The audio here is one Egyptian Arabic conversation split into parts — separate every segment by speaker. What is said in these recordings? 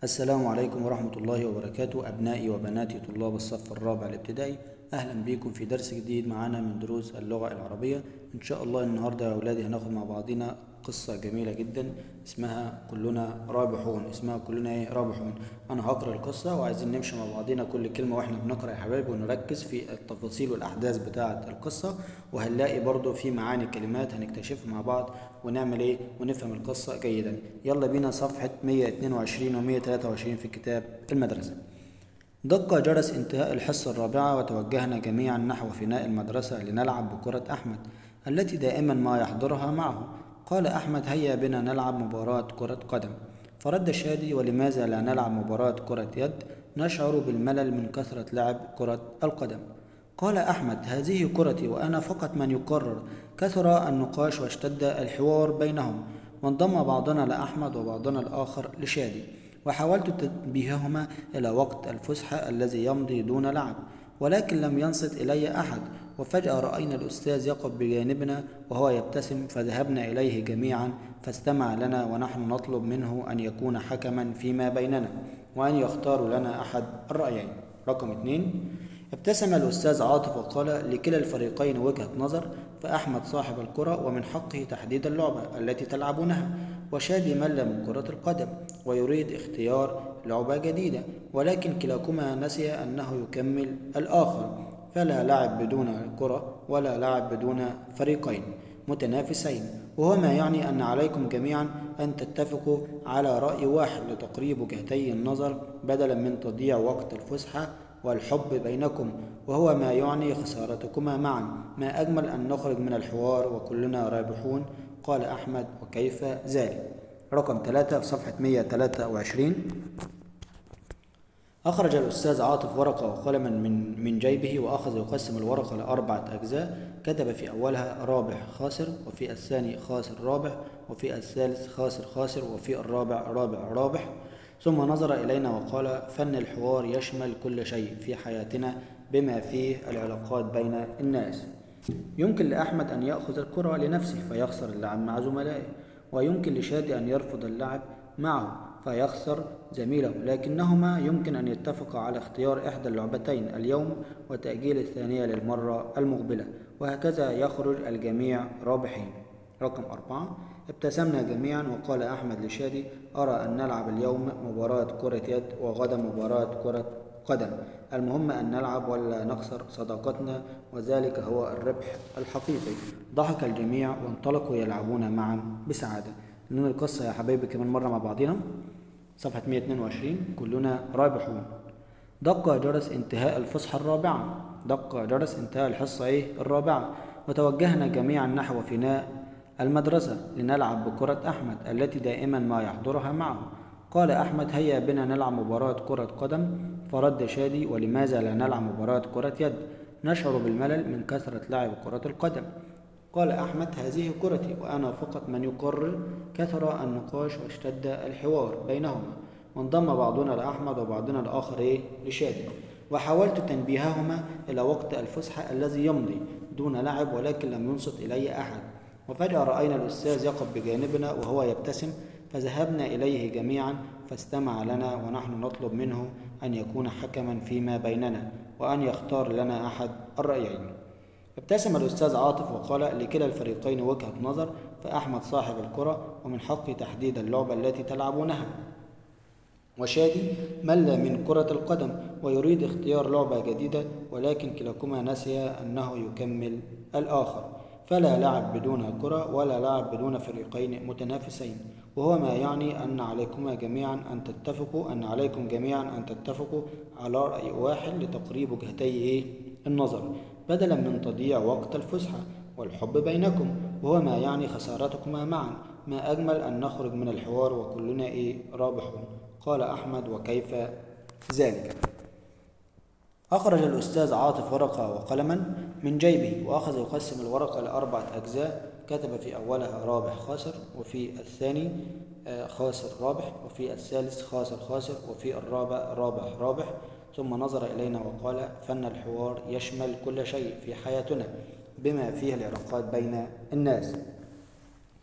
Speaker 1: السلام عليكم ورحمة الله وبركاته أبنائي وبناتي طلاب الصف الرابع الابتدائي أهلا بكم في درس جديد معانا من دروس اللغة العربية إن شاء الله النهاردة يا أولادي هناخد مع بعضنا قصة جميلة جدا اسمها كلنا رابحون اسمها كلنا إيه رابحون أنا هقرأ القصة وعايزين نمشي مع بعضنا كل كلمة وإحنا بنقرأ يا حبايبي ونركز في التفاصيل والأحداث بتاعة القصة وهنلاقي برضو في معاني كلمات هنكتشفها مع بعض ونعمل إيه ونفهم القصة جيدا يلا بينا صفحة 122 و 123 في كتاب المدرسة دق جرس انتهاء الحصة الرابعة وتوجهنا جميعا نحو فناء المدرسة لنلعب بكرة أحمد التي دائما ما يحضرها معه قال أحمد هيا بنا نلعب مباراة كرة قدم فرد شادي ولماذا لا نلعب مباراة كرة يد نشعر بالملل من كثرة لعب كرة القدم قال أحمد هذه كرتي وأنا فقط من يقرر كثر النقاش واشتد الحوار بينهم وانضم بعضنا لأحمد وبعضنا الآخر لشادي وحاولت تنبيههما إلى وقت الفسحة الذي يمضي دون لعب ولكن لم ينصت إلي أحد وفجأة رأينا الأستاذ يقف بجانبنا وهو يبتسم فذهبنا إليه جميعا فاستمع لنا ونحن نطلب منه أن يكون حكما فيما بيننا وأن يختار لنا أحد الرأيين رقم اثنين ابتسم الأستاذ عاطف وقال لكلا الفريقين وجهة نظر فأحمد صاحب الكرة ومن حقه تحديد اللعبة التي تلعبونها وشادي مل من كرة القدم ويريد اختيار لعبة جديدة ولكن كلاكما نسي أنه يكمل الآخر فلا لعب بدون كرة ولا لعب بدون فريقين متنافسين وهو ما يعني أن عليكم جميعا أن تتفقوا على رأي واحد لتقريب وجهتي النظر بدلا من تضييع وقت الفسحة والحب بينكم وهو ما يعني خسارتكما معا ما أجمل أن نخرج من الحوار وكلنا رابحون قال أحمد وكيف ذلك رقم ثلاثة في صفحة 123 أخرج الأستاذ عاطف ورقة وقلما من من جيبه وأخذ يقسم الورقة لأربعة أجزاء كتب في أولها رابح خاسر وفي الثاني خاسر رابح وفي الثالث خاسر خاسر وفي الرابع رابع رابح ثم نظر إلينا وقال فن الحوار يشمل كل شيء في حياتنا بما فيه العلاقات بين الناس يمكن لأحمد أن يأخذ الكرة لنفسه فيخسر اللعب مع زملائه ويمكن لشادي أن يرفض اللعب معه فيخسر زميله لكنهما يمكن أن يتفقا على اختيار إحدى اللعبتين اليوم وتأجيل الثانية للمرة المقبلة وهكذا يخرج الجميع رابحين رقم أربعة ابتسمنا جميعا وقال أحمد لشادي أرى أن نلعب اليوم مباراة كرة يد وغدا مباراة كرة قدم المهم أن نلعب ولا نخسر صداقتنا وذلك هو الربح الحقيقي ضحك الجميع وانطلقوا يلعبون معا بسعادة لنا القصة يا حبايبي كمان مرة مع بعضنا صفحة 122 كلنا رابحون دق جرس انتهاء الفسحة الرابعة دق جرس انتهاء الحصة ايه الرابعة وتوجهنا جميعا نحو فناء المدرسة لنلعب بكرة أحمد التي دائما ما يحضرها معه قال أحمد هيا بنا نلعب مباراة كرة قدم فرد شادي ولماذا لا نلعب مباراة كرة يد نشعر بالملل من كثرة لعب كرة القدم قال أحمد هذه كرتي وأنا فقط من يقرر كثر النقاش واشتد الحوار بينهما وانضم بعضنا لأحمد وبعضنا الآخر إيه لشادي وحاولت تنبيههما إلى وقت الفسحة الذي يمضي دون لعب ولكن لم ينصت إلي أحد وفجأة رأينا الأستاذ يقف بجانبنا وهو يبتسم فذهبنا إليه جميعا فاستمع لنا ونحن نطلب منه أن يكون حكما فيما بيننا وأن يختار لنا أحد الرأيين ابتسم الأستاذ عاطف وقال لكلا الفريقين وجهة نظر فأحمد صاحب الكرة ومن حقي تحديد اللعبة التي تلعبونها وشادي مل من كرة القدم ويريد اختيار لعبة جديدة ولكن كلاكما نسي أنه يكمل الآخر فلا لعب بدون كرة ولا لعب بدون فريقين متنافسين وهو ما يعني أن عليكما جميعا أن تتفقوا أن عليكم جميعا أن تتفقوا على رأي واحد لتقريب وجهتي النظر بدلا من تضييع وقت الفسحة والحب بينكم وهو ما يعني خسارتكما معا ما أجمل أن نخرج من الحوار وكلنا إيه رابحون قال أحمد وكيف ذلك أخرج الأستاذ عاطف ورقة وقلما من جيبه وأخذ يقسم الورقة لأربعة أجزاء كتب في أولها رابح خاسر وفي الثاني خاسر رابح وفي الثالث خاسر خاسر وفي الرابع رابح رابح ثم نظر إلينا وقال فن الحوار يشمل كل شيء في حياتنا بما فيه العلاقات بين الناس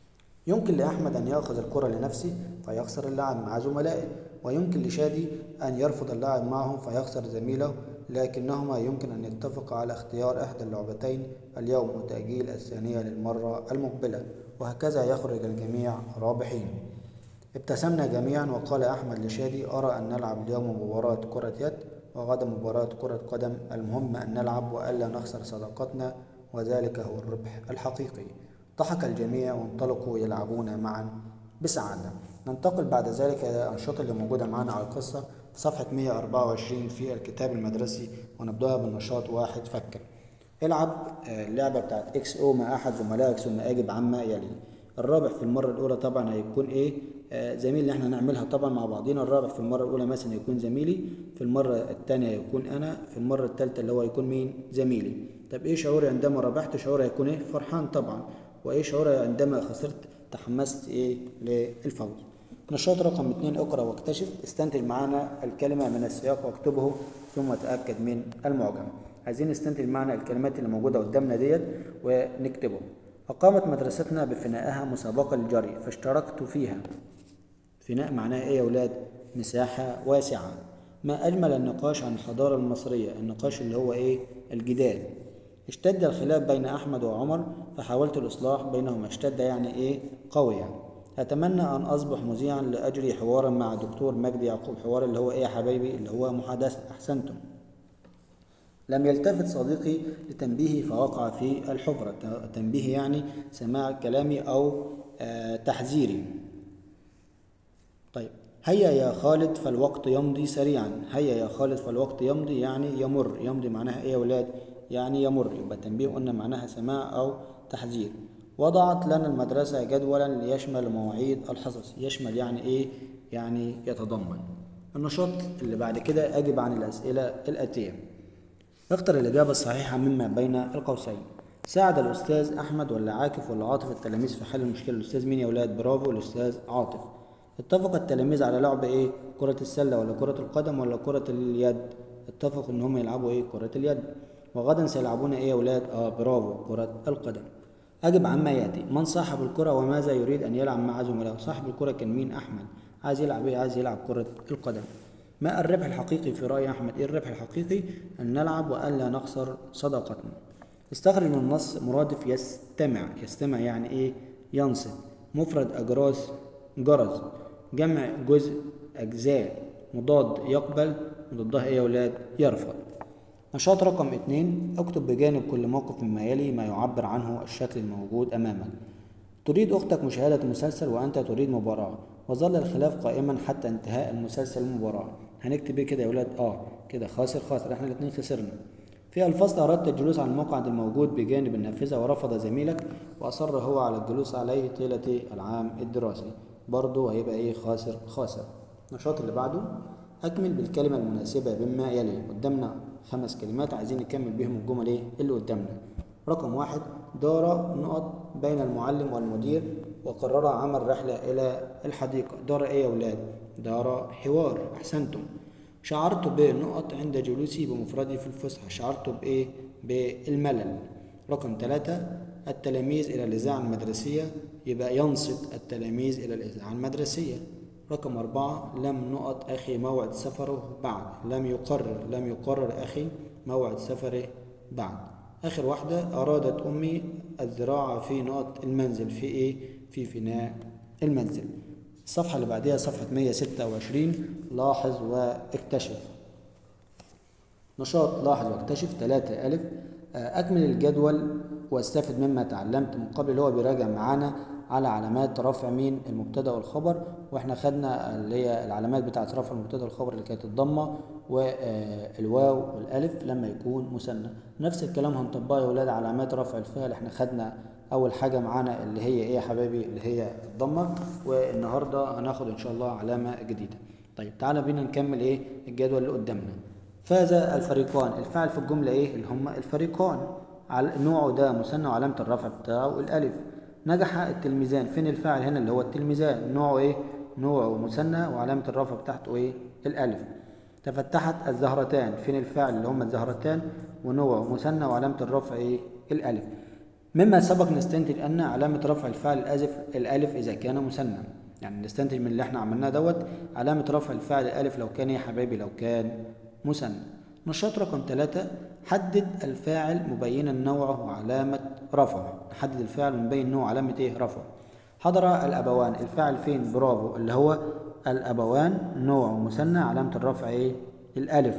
Speaker 1: يمكن لأحمد أن يأخذ الكرة لنفسه فيخسر اللعب مع زملائه ويمكن لشادي أن يرفض اللعب معهم فيخسر زميله لكنهما يمكن أن يتفقا على اختيار إحدى اللعبتين اليوم وتأجيل الثانية للمرة المقبلة وهكذا يخرج الجميع رابحين ابتسمنا جميعا وقال أحمد لشادي أرى أن نلعب اليوم مباراة كرة يد وغدا مباراة كرة قدم المهم أن نلعب وألا نخسر صداقتنا وذلك هو الربح الحقيقي ضحك الجميع وانطلقوا يلعبون معا بسعادة ننتقل بعد ذلك إلى الأنشطة اللي موجودة معنا على القصة صفحة 124 في الكتاب المدرسي ونبدأها بالنشاط واحد فكر العب آه، اللعبة بتاعت اكس او مع أحد زملائك ثم أجب عما يلي الرابح في المرة الأولى طبعا هيكون إيه آه، زميل اللي احنا هنعملها طبعا مع بعضينا الرابح في المرة الأولى مثلا يكون زميلي في المرة الثانية يكون أنا في المرة الثالثة اللي هو يكون مين زميلي طب إيه شعوري عندما ربحت شعوري هيكون إيه فرحان طبعا وإيه شعوري عندما خسرت تحمست إيه للفوز نشاط رقم اثنين اقرأ واكتشف استنتج معنا الكلمة من السياق واكتبه ثم تأكد من المعجم عايزين نستنتج معنا الكلمات اللي موجودة قدامنا ديت ونكتبه أقامت مدرستنا بفنائها مسابقة للجري فاشتركت فيها فناء معناه إيه يا ولاد؟ مساحة واسعة ما أجمل النقاش عن الحضارة المصرية النقاش اللي هو إيه؟ الجدال اشتد الخلاف بين أحمد وعمر فحاولت الإصلاح بينهما اشتد يعني إيه؟ قوي يعني أتمنى أن أصبح مذيعا لأجري حوارا مع دكتور مجدي يعقوب حوار اللي هو إيه يا حبايبي اللي هو محادثة أحسنتم لم يلتفت صديقي لتنبيهي فوقع في الحفرة تنبيه يعني سماع كلامي أو آه تحذيري طيب هيا يا خالد فالوقت يمضي سريعا هيا يا خالد فالوقت يمضي يعني يمر يمضي معناها ايه يا ولاد يعني يمر يبقى تنبيه قلنا معناها سماع او تحذير وضعت لنا المدرسة جدولا ليشمل مواعيد الحصص يشمل يعني ايه يعني يتضمن النشاط اللي بعد كده اجب عن الاسئلة الاتية اختر الاجابة الصحيحة مما بين القوسين ساعد الأستاذ أحمد ولا عاكف ولا عاطف التلاميذ في حل المشكلة الأستاذ مين يا ولاد برافو الأستاذ عاطف اتفق التلاميذ على لعب إيه كرة السلة ولا كرة القدم ولا كرة اليد اتفقوا إن هم يلعبوا إيه كرة اليد وغدا سيلعبون إيه يا ولاد آه برافو كرة القدم أجب عما يأتي من صاحب الكرة وماذا يريد أن يلعب مع زملائه صاحب الكرة كان مين أحمد عايز يلعب إيه عايز يلعب كرة القدم ما الربح الحقيقي في رأي أحمد إيه الربح الحقيقي أن نلعب وألا نخسر صداقتنا استخرج من النص مرادف يستمع يستمع يعني إيه ينصت مفرد أجراس جرز جمع جزء أجزاء مضاد يقبل مضادها إيه يا ولاد يرفض نشاط رقم اتنين اكتب بجانب كل موقف مما يلي ما يعبر عنه الشكل الموجود أمامك تريد أختك مشاهدة المسلسل وأنت تريد مباراة وظل الخلاف قائما حتى انتهاء المسلسل المباراة هنكتب ايه كده يا ولاد اه كده خاسر خاسر احنا الاتنين خسرنا في الفصل أردت الجلوس على المقعد الموجود بجانب النافذة ورفض زميلك وأصر هو على الجلوس عليه طيلة العام الدراسي برضه هيبقى ايه خاسر خاسر النشاط اللي بعده أكمل بالكلمة المناسبة بما يلي قدامنا خمس كلمات عايزين نكمل بيهم الجمل ايه اللي قدامنا رقم واحد دار نقط بين المعلم والمدير وقرر عمل رحلة إلى الحديقة دار إيه يا ولاد؟ دار حوار أحسنتم شعرت بنقط عند جلوسي بمفردي في الفسحة شعرت بإيه؟ بالملل رقم ثلاثة التلاميذ إلى الإذاعة المدرسية يبقى ينصت التلاميذ إلى الإذاعة المدرسية رقم أربعة لم نقط أخي موعد سفره بعد لم يقرر لم يقرر أخي موعد سفره بعد آخر واحدة أرادت أمي الزراعة في نقط المنزل في إيه؟ في فناء المنزل الصفحة اللي بعدها صفحة 126 لاحظ واكتشف نشاط لاحظ واكتشف 3 ألف أكمل الجدول واستفد مما تعلمت من قبل اللي هو بيراجع معانا على علامات رفع مين المبتدا والخبر واحنا خدنا اللي هي العلامات بتاعه رفع المبتدا والخبر اللي كانت الضمه والواو والالف لما يكون مثنى نفس الكلام هنطبقه يا ولاد علامات رفع الفعل احنا خدنا اول حاجه معانا اللي هي ايه يا حبايبي اللي هي الضمه والنهارده هناخد ان شاء الله علامه جديده طيب تعالى بينا نكمل ايه الجدول اللي قدامنا فاز الفريقان الفعل في الجمله ايه اللي هم الفريقان على نوعه ده مثنى وعلامه الرفع بتاعه الالف نجح التلميذان فين الفاعل هنا اللي هو التلميذان نوعه ايه نوعه مثنى وعلامه الرفع بتاعته ايه الالف تفتحت الزهرتان فين الفاعل اللي هم الزهرتان ونوعه مثنى وعلامه الرفع ايه الالف مما سبق نستنتج ان علامة رفع الفعل الازف الالف اذا كان مثنى يعني نستنتج من اللي احنا عملناه دوت علامة رفع الفعل الالف لو كان يا حبايبي لو كان مثنى نشاط رقم ثلاثة حدد الفاعل مبينا نوعه وعلامة رفعه نحدد الفاعل ونبين نوع علامة ايه رفعه حضر الأبوان الفاعل فين برافو اللي هو الأبوان نوع مثنى علامة الرفع ايه الألف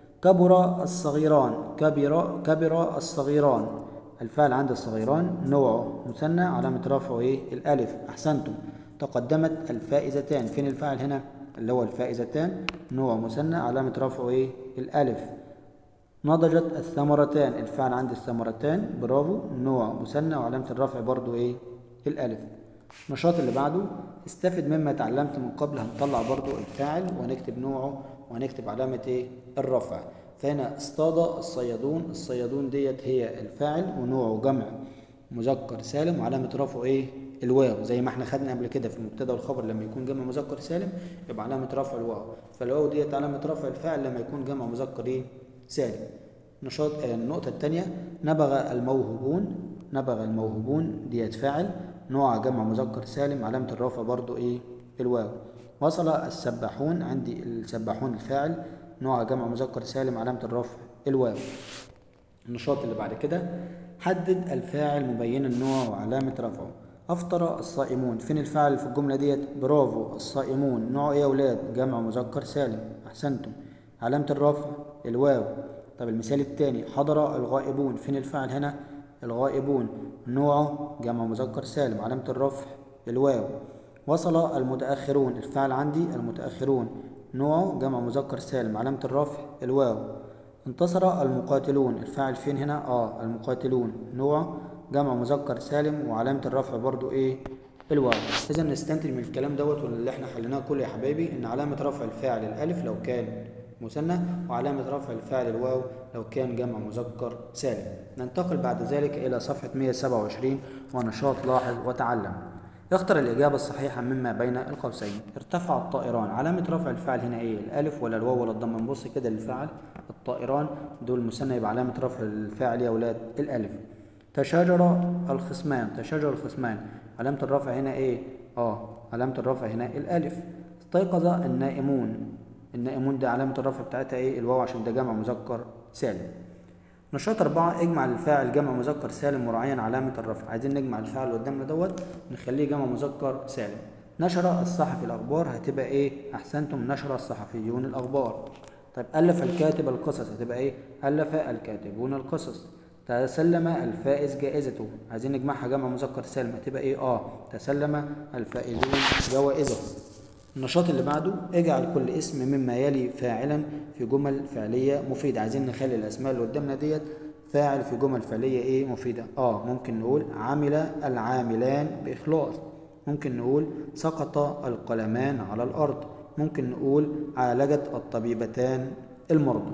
Speaker 1: كبر الصغيران كبر كبر الصغيران الفاعل عند الصغيران نوعه مثنى علامة رفعه ايه الألف أحسنتم تقدمت الفائزتان فين الفاعل هنا اللي هو الفائزتان نوع مثنى علامة رفعه ايه الألف نضجت الثمرتان الفعل عند الثمرتان برافو نوع مثنى وعلامة الرفع برضو ايه الألف النشاط اللي بعده استفد مما تعلمت من قبل هنطلع برضو الفاعل وهنكتب نوعه وهنكتب علامة ايه الرفع فهنا اصطاد الصيادون الصيادون ديت هي الفاعل ونوعه جمع مذكر سالم وعلامة رفعه ايه الواو زي ما احنا خدنا قبل كده في المبتدا والخبر لما يكون جمع مذكر سالم يبقى علامة رفع الواو فالواو ديت علامة رفع الفاعل لما يكون جمع مذكر ايه سالم نشاط آه النقطة الثانية نبغ الموهوبون نبغ الموهوبون ديت فاعل نوع جمع مذكر سالم علامة الرفع برضو ايه الواو وصل السباحون عندي السباحون الفاعل نوع جمع مذكر سالم علامة الرفع الواو النشاط اللي بعد كده حدد الفاعل مبينا النوع وعلامة رفعه أفطر الصائمون فين الفاعل في الجملة ديت برافو الصائمون نوع إيه يا أولاد جمع مذكر سالم أحسنتم علامة الرفع الواو طب المثال الثاني حضر الغائبون فين الفاعل هنا الغائبون نوعه جمع مذكر سالم علامة الرفع الواو وصل المتأخرون الفاعل عندي المتأخرون نوعه جمع مذكر سالم علامة الرفع الواو انتصر المقاتلون الفاعل فين هنا اه المقاتلون نوعه جمع مذكر سالم وعلامة الرفع برضو ايه الواو اذا نستنتج من الكلام دوت واللي احنا حليناه كله يا حبايبي ان علامة رفع الفاعل الالف لو كان مثنى وعلامة رفع الفاعل الواو لو كان جمع مذكر سالم ننتقل بعد ذلك إلى صفحة 127 ونشاط لاحظ وتعلم اختر الإجابة الصحيحة مما بين القوسين ارتفع الطائران علامة رفع الفاعل هنا إيه الألف ولا الواو ولا الضم نبص كده للفاعل الطائران دول مثنى يبقى علامة رفع الفاعل يا أولاد الألف تشاجر الخصمان تشاجر الخصمان علامة الرفع هنا إيه آه علامة الرفع هنا الألف استيقظ النائمون النائمون ده علامة الرفع بتاعتها ايه الواو عشان ده جمع مذكر سالم نشاط أربعة اجمع الفاعل جمع مذكر سالم مراعيا علامة الرفع عايزين نجمع الفاعل اللي قدامنا دوت نخليه جمع مذكر سالم نشر الصحفي الأخبار هتبقى ايه أحسنتم نشر الصحفيون الأخبار طيب ألف الكاتب القصص هتبقى ايه ألف الكاتبون القصص تسلم الفائز جائزته عايزين نجمعها جمع مذكر سالم هتبقى ايه اه تسلم الفائزون جوائزهم النشاط اللي بعده اجعل كل اسم مما يلي فاعلا في جمل فعليه مفيده عايزين نخلي الاسماء اللي قدامنا ديت فاعل في جمل فعليه ايه مفيده اه ممكن نقول عمل العاملان باخلاص ممكن نقول سقط القلمان على الارض ممكن نقول عالجت الطبيبتان المرضى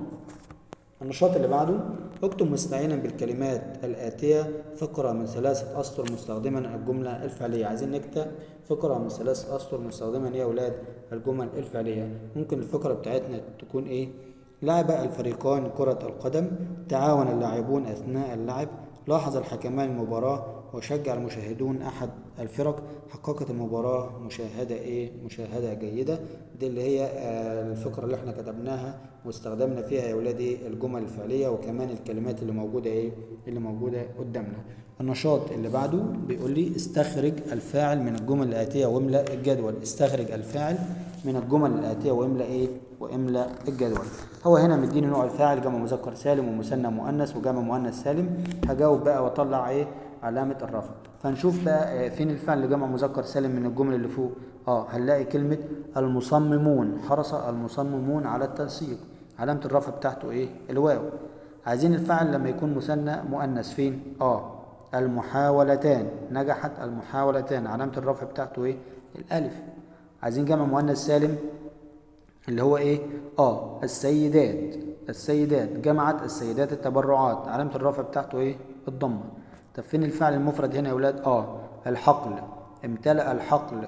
Speaker 1: النشاط اللي بعده اكتب مستعينا بالكلمات الآتية فقرة من ثلاثة أسطر مستخدما الجملة الفعلية عايزين نكتب فقرة من ثلاثة أسطر مستخدما يا أولاد الجمل الفعلية ممكن الفقرة بتاعتنا تكون إيه لعب الفريقان كرة القدم تعاون اللاعبون أثناء اللعب لاحظ الحكمان المباراة وشجع المشاهدون أحد الفرق حققت المباراة مشاهدة إيه؟ مشاهدة جيدة دي اللي هي الفقرة اللي احنا كتبناها واستخدمنا فيها يا ولادي الجمل الفعلية وكمان الكلمات اللي موجودة إيه؟ اللي موجودة قدامنا النشاط اللي بعده بيقول لي استخرج الفاعل من الجمل الآتية واملأ الجدول استخرج الفاعل من الجمل الآتية واملأ إيه؟ واملأ الجدول هو هنا مديني نوع الفاعل جمع مذكر سالم ومثنى مؤنث وجمع مؤنث سالم هجاوب بقى واطلع ايه علامة الرفع فنشوف بقى فين الفعل اللي جمع مذكر سالم من الجمل اللي فوق اه هنلاقي كلمة المصممون حرص المصممون على التنسيق علامة الرفع بتاعته ايه الواو عايزين الفعل لما يكون مثنى مؤنث فين اه المحاولتان نجحت المحاولتان علامة الرفع بتاعته ايه الالف عايزين جمع مؤنث سالم اللي هو ايه اه السيدات السيدات جمعت السيدات التبرعات علامة الرفع بتاعته ايه الضمة طب فين الفعل المفرد هنا يا ولاد اه الحقل امتلأ الحقل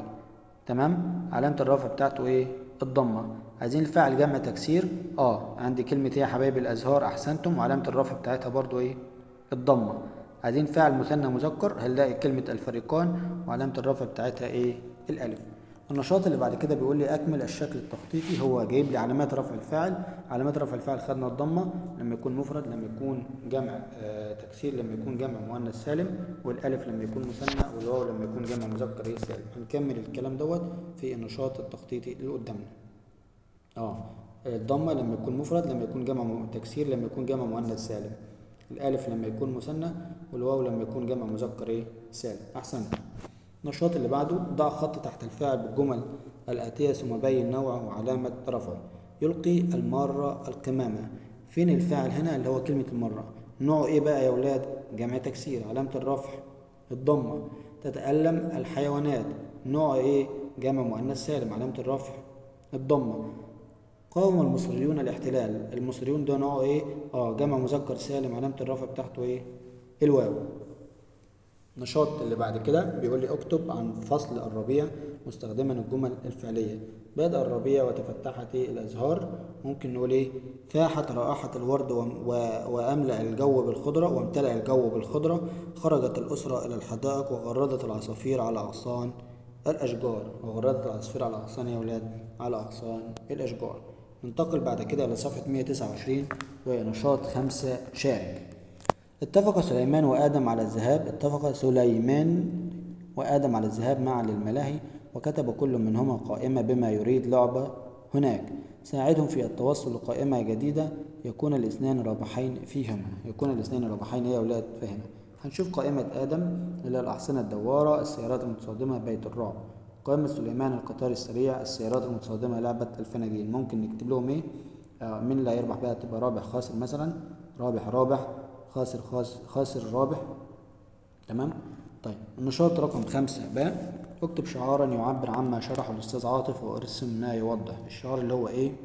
Speaker 1: تمام علامة الرفع بتاعته ايه الضمة عايزين الفعل جمع تكسير اه عندي كلمة ايه يا حبايبي الازهار احسنتم وعلامة الرفع بتاعتها برضو ايه الضمة عايزين فعل مثنى مذكر هنلاقي كلمة الفريقان وعلامة الرفع بتاعتها ايه الألف النشاط اللي بعد كده بيقول لي أكمل الشكل التخطيطي هو جايب لي علامات رفع الفاعل علامات رفع الفاعل خدنا الضمة لما يكون مفرد لما يكون جمع آه تكسير لما يكون جمع مؤنث سالم والألف لما يكون مثنى والواو لما يكون جمع مذكر ايه سالم هنكمل الكلام دوت في النشاط التخطيطي اللي قدامنا اه الضمة لما يكون مفرد لما يكون جمع تكسير لما يكون جمع مؤنث سالم الألف لما يكون مثنى والواو لما يكون جمع مذكر ايه سالم أحسنت النشاط اللي بعده ضع خط تحت الفاعل بالجمل الآتية ثم بين نوعه وعلامة رفعه يلقي المارة القمامة فين الفاعل هنا اللي هو كلمة المرة نوعه ايه بقى يا ولاد جمع تكسير علامة الرفع الضمة تتألم الحيوانات نوع ايه جمع مؤنث سالم علامة الرفع الضمة قاوم المصريون الاحتلال المصريون ده نوعه ايه اه جمع مذكر سالم علامة الرفع بتاعته ايه الواو النشاط اللي بعد كده بيقول لي اكتب عن فصل الربيع مستخدما الجمل الفعلية بدأ الربيع وتفتحت الأزهار ممكن نقول ايه فاحت رائحة الورد و... وأملأ الجو بالخضرة وامتلأ الجو بالخضرة خرجت الأسرة إلى الحدائق وغردت العصافير على أغصان الأشجار وغردت العصافير على أغصان يا ولاد على أغصان الأشجار ننتقل بعد كده لصفحة 129 وهي نشاط خمسة شارك اتفق سليمان وآدم على الذهاب اتفق سليمان وآدم على الذهاب معا للملاهي وكتب كل منهما قائمة بما يريد لعبة هناك ساعدهم في التوصل لقائمة جديدة يكون الاثنان رابحين فيهما يكون الاثنان رابحين يا أولاد فهنا هنشوف قائمة آدم اللي الأحصنة الدوارة السيارات المتصادمة بيت الرعب قائمة سليمان القطار السريع السيارات المتصادمة لعبة الفناجين ممكن نكتب لهم ايه آه مين اللي هيربح بقى تبقى رابح خاسر مثلا رابح رابح خاسر خاسر خاسر رابح تمام طيب النشاط رقم خمسة باء اكتب شعارا يعبر عما شرحه الأستاذ عاطف وارسم ما يوضح الشعار اللي هو ايه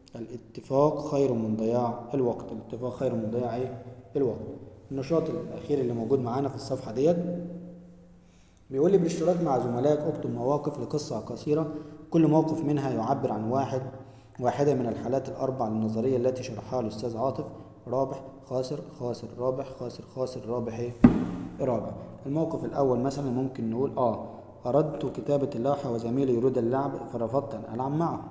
Speaker 1: الاتفاق خير من ضياع الوقت الاتفاق خير من ضياع ايه الوقت النشاط الأخير اللي موجود معانا في الصفحة ديت بيقول لي بالاشتراك مع زملائك اكتب مواقف لقصة قصيرة كل موقف منها يعبر عن واحد واحدة من الحالات الأربع النظرية التي شرحها الأستاذ عاطف رابح خاسر خاسر رابح خاسر خاسر رابح ايه رابح الموقف الأول مثلا ممكن نقول اه أردت كتابة اللوحة وزميلي يريد اللعب فرفضت أن ألعب معه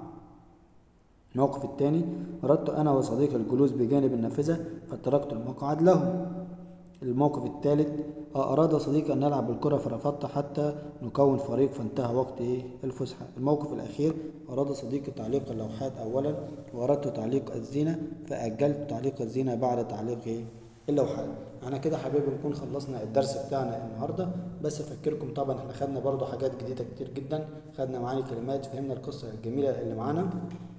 Speaker 1: الموقف الثاني أردت أنا وصديقي الجلوس بجانب النافذة فتركت المقعد له الموقف الثالث أراد صديقي أن نلعب بالكرة فرفضت حتى نكون فريق فانتهى وقت إيه الفسحة الموقف الأخير أراد صديقي تعليق اللوحات أولا وأردت تعليق الزينة فأجلت تعليق الزينة بعد تعليق إيه اللوحات احنا كده حبايبي نكون خلصنا الدرس بتاعنا النهارده بس افكركم طبعا احنا خدنا برضو حاجات جديده كتير جدا خدنا معاني كلمات فهمنا القصه الجميله اللي معانا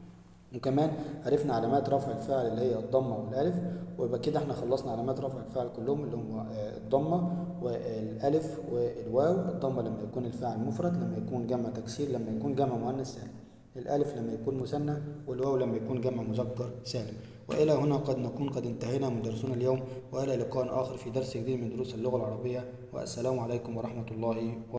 Speaker 1: وكمان عرفنا علامات رفع الفعل اللي هي الضمه والالف ويبقى كده احنا خلصنا علامات رفع الفعل كلهم اللي هم الضمه والالف والواو الضمه لما يكون الفاعل مفرد لما يكون جمع تكسير لما يكون جمع مؤنث سالم الالف لما يكون مثنى والواو لما يكون جمع مذكر سالم والى هنا قد نكون قد انتهينا من درسنا اليوم والى لقاء اخر في درس جديد من دروس اللغه العربيه والسلام عليكم ورحمه الله وبركاته